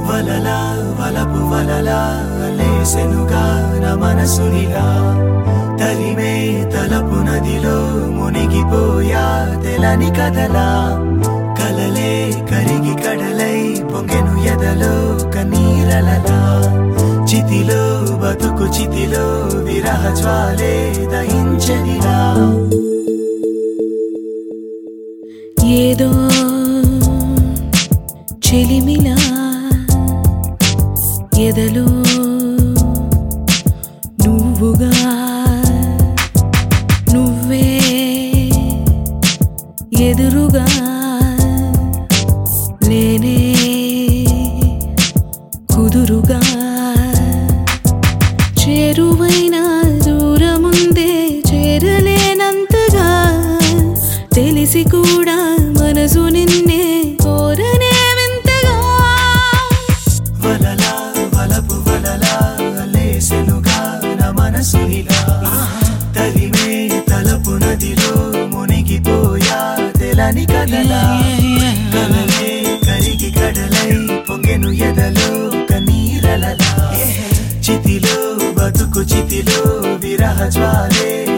వలలా వలపు వలలా లేసెనుగా నా మనసునిలా తరిమే తలపు నదిలో మునిగిపోయా తెలని కదలా కలలే కరిగి కడలై పొంగెను ఎదలో కన్నీరలలా చితిలో బతుకు చితిలో విరహ జ్వాలే దహించనిలా ఏదో చెలిమిలా ఎదలో నువ్వుగా నువ్వే ఎదురుగా లేనే కుదురుగా చేరువైన దూరముందే చేరలేనంతగా తెలిసి కూడా మనసు నిన్నే కోరనే వింతగా వలలా వలపు వలలా లేసెనుగా నా మనసునిలా తరిమే తలపు నదిలో మునిగిపోయా తెలని కదలా కలలే కరిగి కడలై పొంగెను ఎదలో కన్నీరలలా చితిలో బతుకు చితిలో విరహ జ్వాలే